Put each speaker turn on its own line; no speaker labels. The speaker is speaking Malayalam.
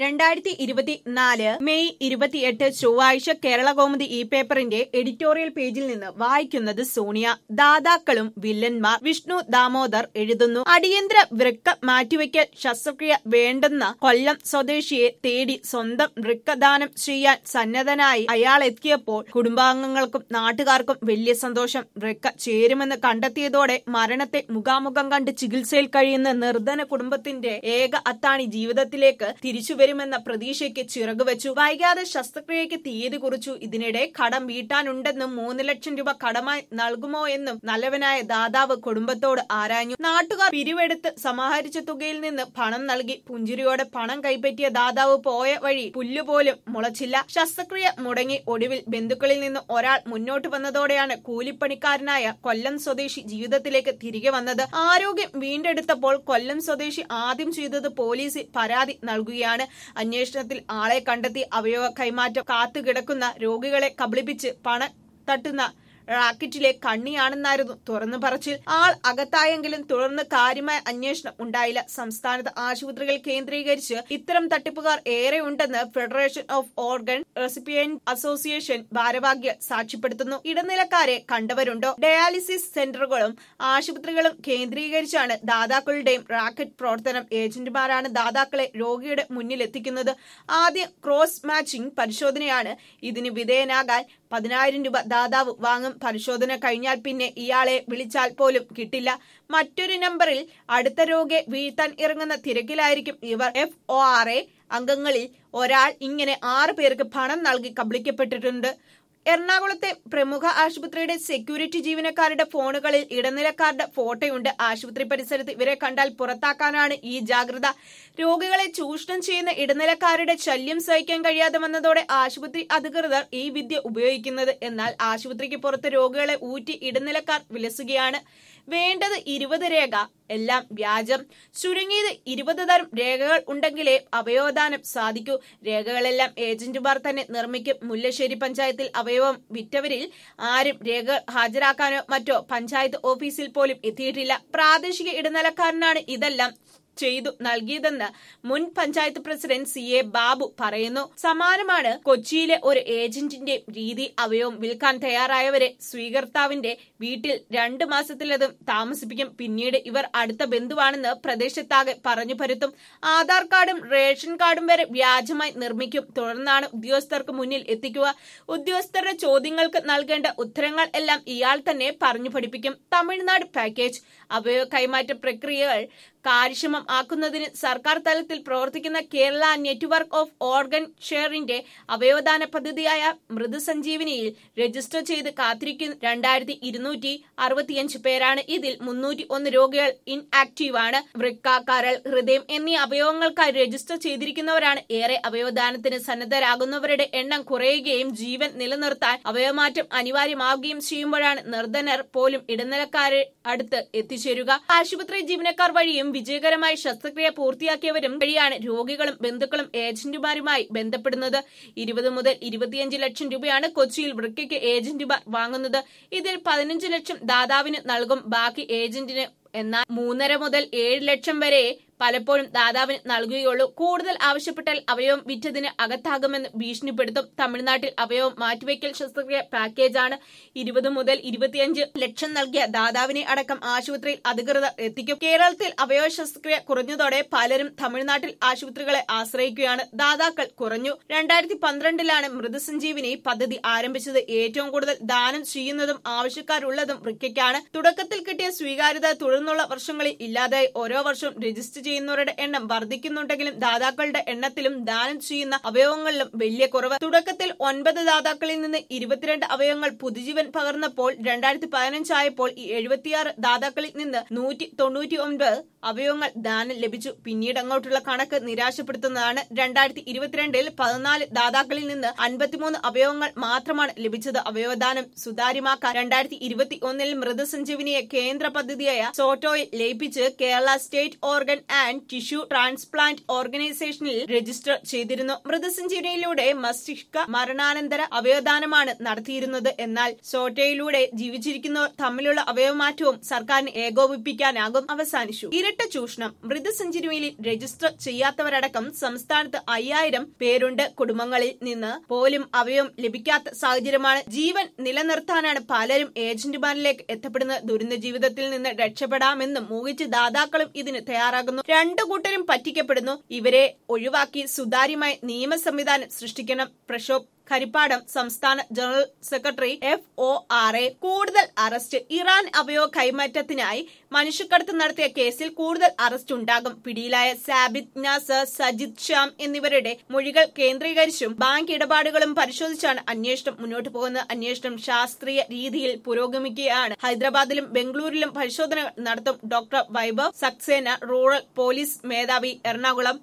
രണ്ടായിരത്തി ഇരുപത്തിനാല് മെയ് ഇരുപത്തിയെട്ട് ചൊവ്വാഴ്ച കേരള കൗമുദി ഇ പേപ്പറിന്റെ എഡിറ്റോറിയൽ പേജിൽ നിന്ന് വായിക്കുന്നത് സോണിയ ദാതാക്കളും വില്ലന്മാർ വിഷ്ണു ദാമോദർ എഴുതുന്നു അടിയന്തര വൃക്ക മാറ്റിവെക്കൽ ശസ്ത്രക്രിയ വേണ്ടെന്ന കൊല്ലം സ്വദേശിയെ തേടി സ്വന്തം വൃക്കദാനം ചെയ്യാൻ സന്നദ്ധനായി അയാൾ എത്തിയപ്പോൾ കുടുംബാംഗങ്ങൾക്കും നാട്ടുകാർക്കും വലിയ സന്തോഷം വൃക്ക ചേരുമെന്ന് കണ്ടെത്തിയതോടെ മരണത്തെ മുഖാമുഖം കണ്ട് ചികിത്സയിൽ കഴിയുന്ന നിർധന കുടുംബത്തിന്റെ ഏക അത്താണി ജീവിതത്തിലേക്ക് തിരിച്ചുവരുമെന്ന പ്രതീക്ഷയ്ക്ക് ചിറകുവെച്ചു വൈകാതെ ശസ്ത്രക്രിയയ്ക്ക് തീയതി കുറിച്ചു ഇതിനിടെ കടം വീട്ടാനുണ്ടെന്നും മൂന്ന് ലക്ഷം രൂപ കടമായി നൽകുമോ എന്നും നല്ലവനായ ദാതാവ് കുടുംബത്തോട് ആരാഞ്ഞു നാട്ടുകാർ പിരിവെടുത്ത് സമാഹരിച്ച തുകയിൽ നിന്ന് പണം നൽകി പുഞ്ചിരിയോടെ പണം കൈപ്പറ്റിയ ദാതാവ് പോയ വഴി പുല്ലുപോലും മുളച്ചില്ല ശസ്ത്രക്രിയ മുടങ്ങി ഒടുവിൽ ബന്ധുക്കളിൽ നിന്ന് ഒരാൾ മുന്നോട്ട് വന്നതോടെയാണ് കൂലിപ്പണിക്കാരനായ കൊല്ലം സ്വദേശി ജീവിതത്തിലേക്ക് തിരികെ വന്നത് ആരോഗ്യം വീണ്ടെടുത്തപ്പോൾ കൊല്ലം സ്വദേശി ആദ്യം ചെയ്തത് പോലീസിൽ പരാതി നൽകുകയാണ് അന്വേഷണത്തിൽ ആളെ കണ്ടെത്തി അവയവ കൈമാറ്റം കാത്തുകിടക്കുന്ന രോഗികളെ കബളിപ്പിച്ച് പണം തട്ടുന്ന റാക്കറ്റിലെ കണ്ണിയാണെന്നായിരുന്നു തുറന്നു പറച്ചിൽ ആൾ അകത്തായെങ്കിലും തുടർന്ന് കാര്യമായ അന്വേഷണം ഉണ്ടായില്ല സംസ്ഥാനത്ത് ആശുപത്രികൾ കേന്ദ്രീകരിച്ച് ഇത്തരം തട്ടിപ്പുകാർ ഏറെ ഉണ്ടെന്ന് federation of organ recipient association ഭാരവാഹ്യ സാക്ഷ്യപ്പെടുത്തുന്നു ഇടനിലക്കാരെ കണ്ടവരുണ്ടോ ഡയാലിസിസ് സെന്ററുകളും ആശുപത്രികളും കേന്ദ്രീകരിച്ചാണ് ദാതാക്കളുടെയും റാക്കറ്റ് പ്രവർത്തനം ഏജന്റുമാരാണ് ദാതാക്കളെ രോഗിയുടെ മുന്നിൽ എത്തിക്കുന്നത് ആദ്യം ക്രോസ് മാച്ചിംഗ് പരിശോധനയാണ് ഇതിന് വിധേയനാകാൻ പതിനായിരം രൂപ ദാതാവ് വാങ്ങും പരിശോധന കഴിഞ്ഞാൽ പിന്നെ ഇയാളെ വിളിച്ചാൽ പോലും കിട്ടില്ല മറ്റൊരു നമ്പറിൽ അടുത്ത രോഗിയെ വീഴ്ത്താൻ ഇറങ്ങുന്ന തിരക്കിലായിരിക്കും ഇവർ എഫ് ഒ ആർ എ അംഗങ്ങളിൽ ഒരാൾ ഇങ്ങനെ ആറ് പേർക്ക് പണം നൽകി കബളിക്കപ്പെട്ടിട്ടുണ്ട് എറണാകുളത്തെ പ്രമുഖ ആശുപത്രിയുടെ സെക്യൂരിറ്റി ജീവനക്കാരുടെ ഫോണുകളിൽ ഇടനിലക്കാരുടെ ഫോട്ടോയുണ്ട് ആശുപത്രി പരിസരത്ത് ഇവരെ കണ്ടാൽ പുറത്താക്കാനാണ് ഈ ജാഗ്രത രോഗികളെ ചൂഷണം ചെയ്യുന്ന ഇടനിലക്കാരുടെ ശല്യം സഹിക്കാൻ കഴിയാതെ വന്നതോടെ ആശുപത്രി അധികൃതർ ഈ വിദ്യ ഉപയോഗിക്കുന്നത് എന്നാൽ ആശുപത്രിക്ക് പുറത്ത് രോഗികളെ ഊറ്റി ഇടനിലക്കാർ വിലസുകയാണ് വേണ്ടത് ഇരുപത് രേഖ എല്ലാം വ്യാജം ചുരുങ്ങിയത് ഇരുപത് തരം രേഖകൾ ഉണ്ടെങ്കിലേ അവയവദാനം സാധിക്കൂ രേഖകളെല്ലാം ഏജന്റുമാർ തന്നെ നിർമ്മിക്കും മുല്ലശ്ശേരി പഞ്ചായത്തിൽ അവയവം വിറ്റവരിൽ ആരും രേഖകൾ ഹാജരാക്കാനോ മറ്റോ പഞ്ചായത്ത് ഓഫീസിൽ പോലും എത്തിയിട്ടില്ല പ്രാദേശിക ഇടനിലക്കാരനാണ് ഇതെല്ലാം ചെയ്തു നൽകിയതെന്ന് മുൻ panchayat president C A Babu പറയുന്നു സമാനമാണ് കൊച്ചിയിലെ ഒരു ഏജന്റിന്റെ രീതി അവയവം വിൽക്കാൻ തയ്യാറായവരെ സ്വീകർത്താവിന്റെ വീട്ടിൽ രണ്ട് മാസത്തിലതും താമസിപ്പിക്കും പിന്നീട് ഇവർ അടുത്ത ബന്ധുവാണെന്ന് പ്രദേശത്താകെ പറഞ്ഞു പരുത്തും ആധാർ കാർഡും റേഷൻ കാർഡും വരെ വ്യാജമായി നിർമ്മിക്കും തുടർന്നാണ് ഉദ്യോഗസ്ഥർക്ക് മുന്നിൽ എത്തിക്കുക ഉദ്യോഗസ്ഥരുടെ ചോദ്യങ്ങൾക്ക് നൽകേണ്ട ഉത്തരങ്ങൾ എല്ലാം ഇയാൾ തന്നെ പറഞ്ഞു പഠിപ്പിക്കും തമിഴ്നാട് പാക്കേജ് അവയവ കൈമാറ്റ പ്രക്രിയകൾ കാര്യക്ഷമം ആക്കുന്നതിന് സർക്കാർ തലത്തിൽ പ്രവർത്തിക്കുന്ന കേരള നെറ്റ്വർക്ക് ഓഫ് ഓർഗൻ ഷെയറിന്റെ അവയവദാന പദ്ധതിയായ മൃദുസഞ്ജീവനിയിൽ രജിസ്റ്റർ ചെയ്ത് കാത്തിരിക്കുന്ന രണ്ടായിരത്തി ഇരുന്നൂറ്റി അറുപത്തിയഞ്ച് പേരാണ് ഇതിൽ മുന്നൂറ്റി ഒന്ന് രോഗികൾ ഇൻആക്റ്റീവ് ആണ് വൃക്ക കരൾ ഹൃദയം എന്നീ അവയവങ്ങൾക്കായി രജിസ്റ്റർ ചെയ്തിരിക്കുന്നവരാണ് ഏറെ അവയവദാനത്തിന് സന്നദ്ധരാകുന്നവരുടെ എണ്ണം കുറയുകയും ജീവൻ നിലനിർത്താൻ അവയവമാറ്റം അനിവാര്യമാവുകയും ചെയ്യുമ്പോഴാണ് നിർധനർ പോലും ഇടനിലക്കാരെ അടുത്ത് എത്തിച്ചേരുക ആശുപത്രി ജീവനക്കാർ വഴിയും വിജയകരമായി ശസ്ത്രക്രിയ പൂർത്തിയാക്കിയവരും വഴിയാണ് രോഗികളും ബന്ധുക്കളും ഏജന്റുമാരുമായി ബന്ധപ്പെടുന്നത് ഇരുപത് മുതൽ ഇരുപത്തിയഞ്ച് ലക്ഷം രൂപയാണ് കൊച്ചിയിൽ വൃക്കയ്ക്ക് ഏജന്റുമാർ വാങ്ങുന്നത് ഇതിൽ പതിനഞ്ച് ലക്ഷം ദാതാവിന് നൽകും ബാക്കി ഏജന്റിന് എന്നാൽ മൂന്നര മുതൽ ഏഴ് ലക്ഷം വരെ പലപ്പോഴും ദാതാവിന് നൽകുകയുള്ളൂ കൂടുതൽ ആവശ്യപ്പെട്ടാൽ അവയവം വിറ്റതിന് അകത്താകുമെന്ന് ഭീഷണിപ്പെടുത്തും തമിഴ്നാട്ടിൽ അവയവം മാറ്റിവെക്കൽ ശസ്ത്രക്രിയ പാക്കേജാണ് ഇരുപത് മുതൽ ഇരുപത്തിയഞ്ച് ലക്ഷം നൽകിയ ദാതാവിനെ അടക്കം ആശുപത്രിയിൽ അധികൃതർ എത്തിക്കും കേരളത്തിൽ അവയവ ശസ്ത്രക്രിയ കുറഞ്ഞതോടെ പലരും തമിഴ്നാട്ടിൽ ആശുപത്രികളെ ആശ്രയിക്കുകയാണ് ദാതാക്കൾ കുറഞ്ഞു രണ്ടായിരത്തി പന്ത്രണ്ടിലാണ് മൃതസഞ്ജീവിനി പദ്ധതി ആരംഭിച്ചത് ഏറ്റവും കൂടുതൽ ദാനം ചെയ്യുന്നതും ആവശ്യക്കാരുള്ളതും വൃക്കയ്ക്കാണ് തുടക്കത്തിൽ കിട്ടിയ സ്വീകാര്യത തുടർന്നുള്ള വർഷങ്ങളിൽ ഇല്ലാതായി ഓരോ വർഷവും രജിസ്റ്റർ ചെയ്യുന്നവരുടെ എണ്ണം വർദ്ധിക്കുന്നുണ്ടെങ്കിലും ദാതാക്കളുടെ എണ്ണത്തിലും ദാനം ചെയ്യുന്ന അവയവങ്ങളിലും വലിയ കുറവ് തുടക്കത്തിൽ ഒൻപത് ദാതാക്കളിൽ നിന്ന് ഇരുപത്തിരണ്ട് അവയവങ്ങൾ പുതുജീവൻ പകർന്നപ്പോൾ രണ്ടായിരത്തി പതിനഞ്ചായപ്പോൾ ഈ എഴുപത്തിയാറ് ദാതാക്കളിൽ നിന്ന് നൂറ്റി തൊണ്ണൂറ്റി ഒൻപത് അവയവങ്ങൾ ദാനം ലഭിച്ചു പിന്നീട് അങ്ങോട്ടുള്ള കണക്ക് നിരാശപ്പെടുത്തുന്നതാണ് രണ്ടായിരത്തി ഇരുപത്തിരണ്ടിൽ പതിനാല് ദാതാക്കളിൽ നിന്ന് അൻപത്തിമൂന്ന് അവയവങ്ങൾ മാത്രമാണ് ലഭിച്ചത് അവയവദാനം സുതാര്യമാക്കാൻ രണ്ടായിരത്തി ഇരുപത്തി ഒന്നിൽ മൃതസഞ്ജീവനിയെ കേന്ദ്ര പദ്ധതിയായ സോട്ടോയിൽ ലയിപ്പിച്ച് Kerala state organ and tissue transplant ഓർഗനൈസേഷനിൽ രജിസ്റ്റർ ചെയ്തിരുന്നു മൃതസഞ്ജീവനിയിലൂടെ മസ്തിഷ്ക മരണാനന്തര അവയവദാനമാണ് നടത്തിയിരുന്നത് എന്നാൽ സോട്ടയിലൂടെ ജീവിച്ചിരിക്കുന്നവർ തമ്മിലുള്ള അവയവമാറ്റവും സർക്കാരിന് ഏകോപിപ്പിക്കാനാകും അവസാനിച്ചു ഇരട്ട ചൂഷണം മൃതസഞ്ജീവനിയിൽ രജിസ്റ്റർ ചെയ്യാത്തവരടക്കം സംസ്ഥാനത്ത് അയ്യായിരം പേരുണ്ട് കുടുംബങ്ങളിൽ നിന്ന് പോലും അവയവം ലഭിക്കാത്ത സാഹചര്യമാണ് ജീവൻ നിലനിർത്താനാണ് പലരും ഏജന്റുമാരിലേക്ക് എത്തപ്പെടുന്നത് ദുരന്ത ജീവിതത്തിൽ നിന്ന് രക്ഷപ്പെടാമെന്നും ഊഹിച്ച് ദാതാക്കളും ഇതിന് തയ്യാറാകുന്നു രണ്ടു കൂട്ടരും പറ്റിക്കപ്പെടുന്നു ഇവരെ ഒഴിവാക്കി സുതാര്യമായ നിയമ സംവിധാനം സൃഷ്ടിക്കണം പ്രക്ഷോഭ് കരിപ്പാടം സംസ്ഥാന general secretary F O R A കൂടുതൽ അറസ്റ്റ് ഇറാൻ അവയവ കൈമാറ്റത്തിനായി മനുഷ്യക്കടത്ത് നടത്തിയ കേസിൽ കൂടുതൽ അറസ്റ്റ് ഉണ്ടാകും പിടിയിലായ സാബിത് നാസർ സജിത് ഷ്യാം എന്നിവരുടെ മൊഴികൾ കേന്ദ്രീകരിച്ചും ബാങ്ക് ഇടപാടുകളും പരിശോധിച്ചാണ് അന്വേഷണം മുന്നോട്ട് പോകുന്നത് അന്വേഷണം ശാസ്ത്രീയ രീതിയിൽ പുരോഗമിക്കുകയാണ് ഹൈദരാബാദിലും ബംഗളൂരിലും പരിശോധന നടത്തും doctor Vaibhav Saxena rural police മേധാവി എറണാകുളം